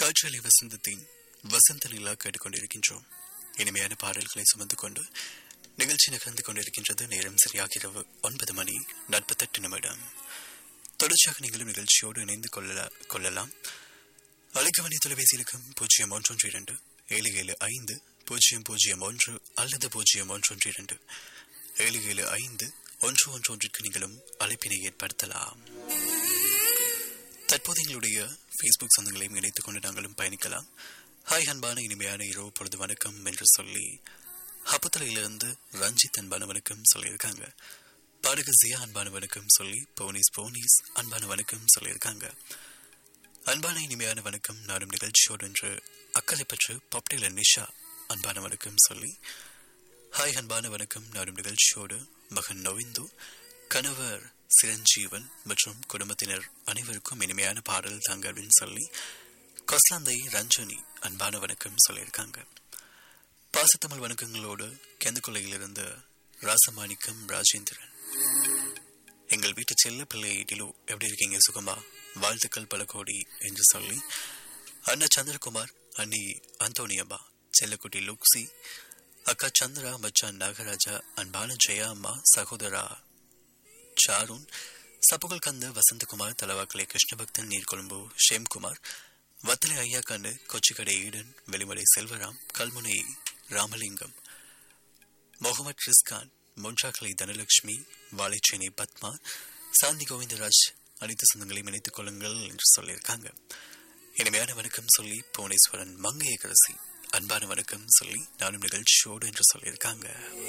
காற்றலை வசந்தத்தின் வசந்த நிலா கேட்டுக்கொண்டிருக்கின்றோம் இனிமையான பாடல்களை சுமந்து கொண்டு நிகழ்ச்சி நகர்ந்து கொண்டிருக்கின்றது நேரம் சரியாக இரவு ஒன்பது மணி நாற்பத்தெட்டு நிமிடம் தொடர்ச்சியாக நீங்களும் நிகழ்ச்சியோடு இணைந்து கொள்ளலா கொள்ளலாம் அழைக்கவணி தொலைபேசி இலக்கம் பூஜ்ஜியம் ஒன்றொன்று இரண்டு ஏழு ஏழு ஐந்து பூஜ்ஜியம் பூஜ்ஜியம் ஒன்று அல்லது பூஜ்ஜியம் ஒன்றொன்று இரண்டு ஏழு ஏழு ஐந்து ஒன்று ஒன்று ஒன்றிற்கு நீங்களும் அழைப்பினை ஏற்படுத்தலாம் தற்போது எங்களுடைய ஃபேஸ்புக் சொந்தங்களையும் இணைத்துக் கொண்டு நாங்களும் பயணிக்கலாம் ஹாய் அன்பான இனிமையான இரவு பொழுது வணக்கம் என்று சொல்லி ஹப்புத்தலையிலிருந்து ரஞ்சித் அன்பான வணக்கம் சொல்லியிருக்காங்க பாடக ஜியா அன்பான வணக்கம் சொல்லி போனீஸ் போனீஸ் அன்பான வணக்கம் சொல்லியிருக்காங்க அன்பான இனிமையான வணக்கம் நாடும் நிகழ்ச்சியோடு என்று அக்கறை பெற்று பப்டேல நிஷா அன்பான வணக்கம் சொல்லி ஹாய் அன்பான வணக்கம் நாடும் நிகழ்ச்சியோடு மகன் நவிந்து கணவர் சிரஞ்சீவன் மற்றும் குடும்பத்தினர் அனைவருக்கும் இனிமையான பாடல் தாங்க அப்படின்னு சொல்லி கொஸ்லாந்தை ரஞ்சனி அன்பான வணக்கம் சொல்லியிருக்காங்க பாசத்தமிழ் வணக்கங்களோடு கெந்தக்குள்ளையிலிருந்து ராசமாணிக்கம் ராஜேந்திரன் எங்கள் வீட்டு செல்ல பிள்ளை டிலு எப்படி இருக்கீங்க சுகமா வாழ்த்துக்கள் பல கோடி என்று சொல்லி அண்ணா சந்திரகுமார் அண்ணி அந்தோனியம்மா செல்லக்குட்டி லுக்ஸி அக்கா சந்திரா மச்சான் நாகராஜா அன்பான ஜெயா அம்மா சகோதரா சாருன் சப்புகள் கந்த வசந்தகுமார் தலவாக்கலை கிருஷ்ணபக்தன் நீர்கொழும்பு ஷேம்குமார் வத்தலை ஐயாக்காண்டு கொச்சிக்கடை ஈடன் வெளிமலை செல்வராம் கல்முனை ராமலிங்கம் முகமது ரிஸ்கான் மொன்றாக்கலை தனலட்சுமி வாழைச்சேனை பத்மா சாந்தி கோவிந்தராஜ் அனைத்து சொந்தங்களையும் இணைத்துக் கொள்ளுங்கள் என்று சொல்லியிருக்காங்க இனிமையான வணக்கம் சொல்லி புவனேஸ்வரன் மங்கையகரசி அன்பான வணக்கம் சொல்லி நானும் நிகழ்ச்சியோடு என்று சொல்லியிருக்காங்க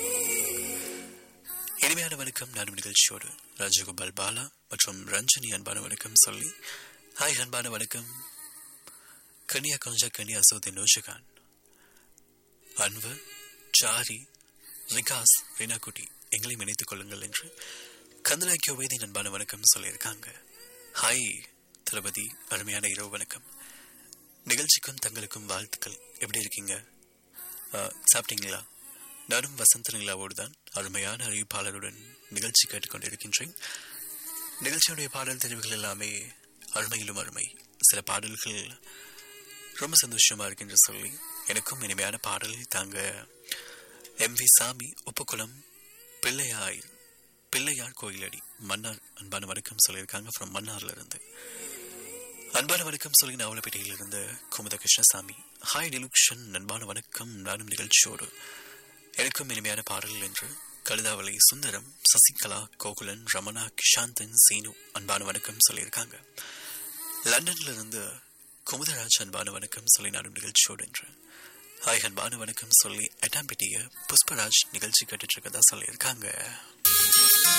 இனிமையான வணக்கம் நானும் நிகழ்ச்சியோடு ராஜகோபால் பாலா மற்றும் ரஞ்சனி அன்பான வணக்கம் சொல்லி ஹாய் அன்பான வணக்கம் கன்னியா கொஞ்சா கன்னியா சோதி நோஷகான் அன்வர் சாரி ரிகாஸ் ரீனாகுட்டி எங்களையும் இணைத்துக் கொள்ளுங்கள் என்று கந்தலாக்கிய வேதி அன்பான வணக்கம் சொல்லியிருக்காங்க ஹாய் தளபதி அருமையான இரவு வணக்கம் நிகழ்ச்சிக்கும் தங்களுக்கும் வாழ்த்துக்கள் எப்படி இருக்கீங்க சாப்பிட்டீங்களா நானும் வசந்த நிலாவோடு தான் அருமையான அறிவிப்பாளருடன் நிகழ்ச்சி கேட்டுக்கொண்டிருக்கின்றேன் நிகழ்ச்சியுடைய பாடல் தெரிவுகள் எல்லாமே அருமையிலும் அருமை சில பாடல்கள் ரொம்ப சந்தோஷமா இருக்குன்னு சொல்லி எனக்கும் இனிமையான பாடல் தாங்க எம் வி சாமி உப்புக்குளம் பிள்ளையாய் பிள்ளையார் கோயிலடி மன்னார் அன்பான வணக்கம் சொல்லியிருக்காங்க ஃப்ரம் மன்னார்ல இருந்து அன்பான வணக்கம் சொல்லி நாவலப்பேட்டையில் இருந்து குமுத கிருஷ்ணசாமி ஹாய் நிலுக்ஷன் அன்பான வணக்கம் நானும் நிகழ்ச்சியோடு எனக்கும் இனிமையான பாடல் என்று கழுதாவளை சுந்தரம் சசிகலா கோகுலன் ரமணா கிஷாந்தன் சீனு அன்பான வணக்கம் சொல்லியிருக்காங்க லண்டன்ல இருந்து குமுதராஜ் அன்பான வணக்கம் சொல்லி நானும் நிகழ்ச்சியோடு என்று ஹாய் அன்பான வணக்கம் சொல்லி எட்டாம்பேட்டிய புஷ்பராஜ் நிகழ்ச்சி கேட்டுட்டு இருக்கதா சொல்லியிருக்காங்க